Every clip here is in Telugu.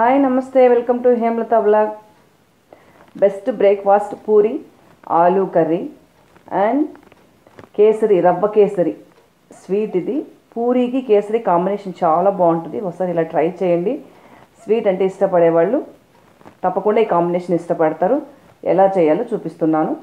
హాయ్ నమస్తే welcome to Hemalatha blog best breakfast puri aloo curry and kesari rava kesari sweet ఇది పూరీకి కేసరి కాంబినేషన్ చాలా బాగుంటుంది ఒకసారి ఇలా ట్రై చేయండి స్వీట్ అంటే ఇష్టపడే వాళ్ళు తప్పకుండా ఈ కాంబినేషన్ ఇష్టపడతారు ఎలా చేయాలో చూపిస్తున్నాను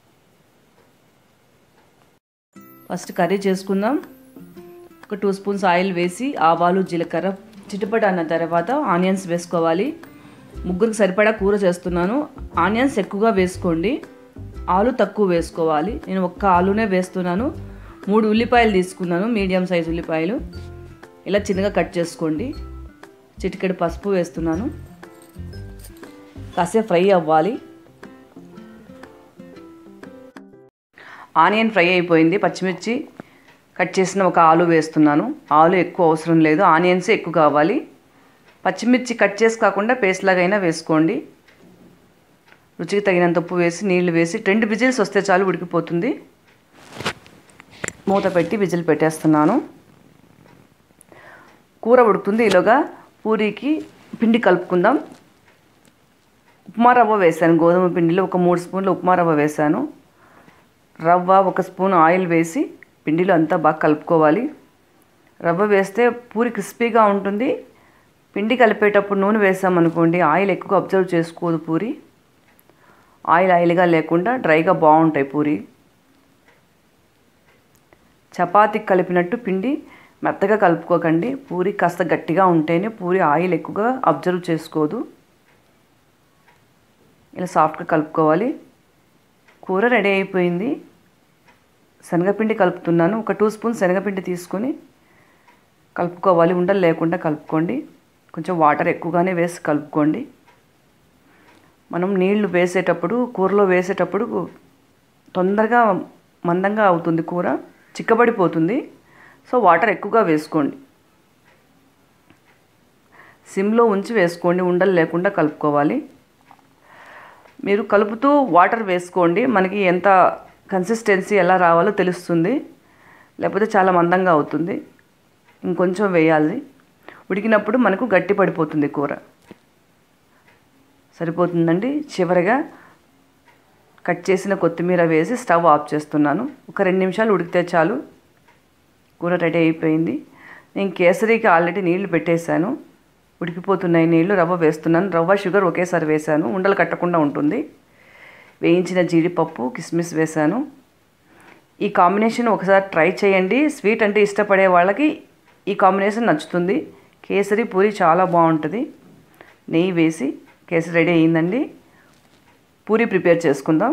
ఫస్ట్ కర్రీ చేసుకుందాం ఒక టూ స్పూన్స్ ఆయిల్ వేసి ఆవాలు జీలకర్ర చిటపట అన్న తర్వాత ఆనియన్స్ వేసుకోవాలి ముగ్గురికి సరిపడా కూర చేస్తున్నాను ఆనియన్స్ ఎక్కువగా వేసుకోండి ఆలు తక్కువ వేసుకోవాలి నేను ఒక్క ఆలునే వేస్తున్నాను మూడు ఉల్లిపాయలు తీసుకున్నాను మీడియం సైజ్ ఉల్లిపాయలు ఇలా చిన్నగా కట్ చేసుకోండి చిటికెడు పసుపు వేస్తున్నాను కాసేపు ఫ్రై అవ్వాలి ఆనియన్ ఫ్రై అయిపోయింది పచ్చిమిర్చి కట్ చేసిన ఒక ఆలు వేస్తున్నాను ఆలు ఎక్కువ అవసరం లేదు ఆనియన్స్ ఎక్కువ కావాలి పచ్చిమిర్చి కట్ చేసి కాకుండా పేస్ట్ లాగైనా వేసుకోండి రుచికి తగినంత ఉప్పు వేసి నీళ్లు వేసి రెండు విజిల్స్ వస్తే చాలు ఉడికిపోతుంది మూత పెట్టి విజిల్ పెట్టేస్తున్నాను కూర ఉడుకుతుంది ఈలోగా పూరీకి పిండి కలుపుకుందాం ఉప్మా రవ్వ వేసాను గోధుమ పిండిలో ఒక మూడు స్పూన్లు ఉప్మా రవ్వ వేసాను రవ్వ ఒక స్పూన్ ఆయిల్ వేసి పిండిలో అంతా బాగా కలుపుకోవాలి రవ్వ వేస్తే పూరి క్రిస్పీగా ఉంటుంది పిండి కలిపేటప్పుడు నూనె వేసామనుకోండి ఆయిల్ ఎక్కువ అబ్జర్వ్ చేసుకోదు పూరి ఆయిల్ ఆయిల్గా లేకుండా డ్రైగా బాగుంటాయి పూరి చపాతీకి కలిపినట్టు పిండి మెత్తగా కలుపుకోకండి పూరి కాస్త గట్టిగా ఉంటేనే పూరి ఆయిల్ ఎక్కువగా అబ్జర్వ్ చేసుకోదు ఇలా సాఫ్ట్గా కలుపుకోవాలి కూర రెడీ అయిపోయింది శనగపిండి కలుపుతున్నాను ఒక టూ స్పూన్ శనగపిండి తీసుకొని కలుపుకోవాలి ఉండలు లేకుండా కలుపుకోండి కొంచెం వాటర్ ఎక్కువగానే వేసి కలుపుకోండి మనం నీళ్లు వేసేటప్పుడు కూరలో వేసేటప్పుడు తొందరగా మందంగా అవుతుంది కూర చిక్కబడిపోతుంది సో వాటర్ ఎక్కువగా వేసుకోండి సిమ్లో ఉంచి వేసుకోండి ఉండలు లేకుండా కలుపుకోవాలి మీరు కలుపుతూ వాటర్ వేసుకోండి మనకి ఎంత కన్సిస్టెన్సీ ఎలా రావాలో తెలుస్తుంది లేకపోతే చాలా మందంగా అవుతుంది ఇంకొంచెం వేయాలి ఉడికినప్పుడు మనకు గట్టి పడిపోతుంది కూర సరిపోతుందండి చివరిగా కట్ చేసిన కొత్తిమీర వేసి స్టవ్ ఆఫ్ చేస్తున్నాను ఒక రెండు నిమిషాలు ఉడికితే చాలు కూర రెడీ అయిపోయింది నేను కేసరికి ఆల్రెడీ నీళ్లు పెట్టేశాను ఉడికిపోతున్నాయి నీళ్లు రవ్వ వేస్తున్నాను రవ్వ షుగర్ ఒకేసారి వేశాను ఉండలు కట్టకుండా ఉంటుంది వేయించిన జీడిపప్పు కిస్మిస్ వేశాను ఈ కాంబినేషన్ ఒకసారి ట్రై చేయండి స్వీట్ అంటే ఇష్టపడే వాళ్ళకి ఈ కాంబినేషన్ నచ్చుతుంది కేసరి పూరి చాలా బాగుంటుంది నెయ్యి వేసి కేసరి రెడీ అయ్యిందండి పూరి ప్రిపేర్ చేసుకుందాం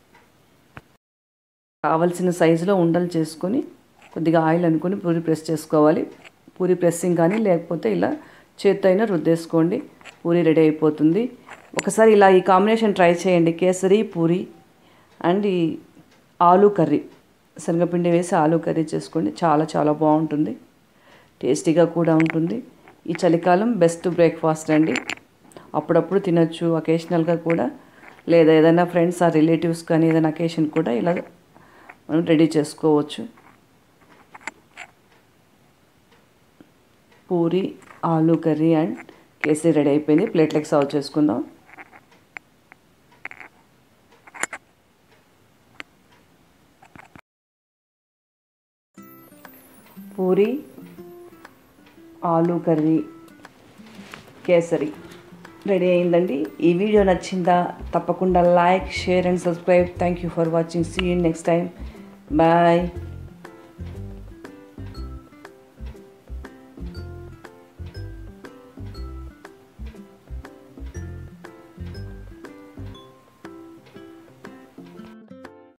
కావలసిన సైజులో ఉండలు చేసుకొని కొద్దిగా ఆయిల్ అనుకొని పూరి ప్రెస్ చేసుకోవాలి పూరి ప్రెస్సింగ్ కానీ లేకపోతే ఇలా చేత్తో అయినా రుద్దేసుకోండి పూరి రెడీ అయిపోతుంది ఒకసారి ఇలా ఈ కాంబినేషన్ ట్రై చేయండి కేసరి పూరి అండ్ ఈ ఆలూ కర్రీ శనగపిండి వేసి ఆలూ కర్రీ చేసుకోండి చాలా చాలా బాగుంటుంది టేస్టీగా కూడా ఉంటుంది ఈ చలికాలం బెస్ట్ బ్రేక్ఫాస్ట్ అండి అప్పుడప్పుడు తినొచ్చు అకేషనల్గా కూడా లేదా ఏదైనా ఫ్రెండ్స్ ఆ రిలేటివ్స్ కానీ ఏదైనా అకేషన్ కూడా ఇలా మనం రెడీ చేసుకోవచ్చు puri aloo curry and kesari ready అయిపోయింది ప్లేట్లకి సర్వ్ చేసుకుందాం పూరి ఆలూ కర్రీ కేసరి రెడీ అయిందండి ఈ వీడియో నచ్చిందా తప్పకుండా like share and subscribe thank you for watching see next time bye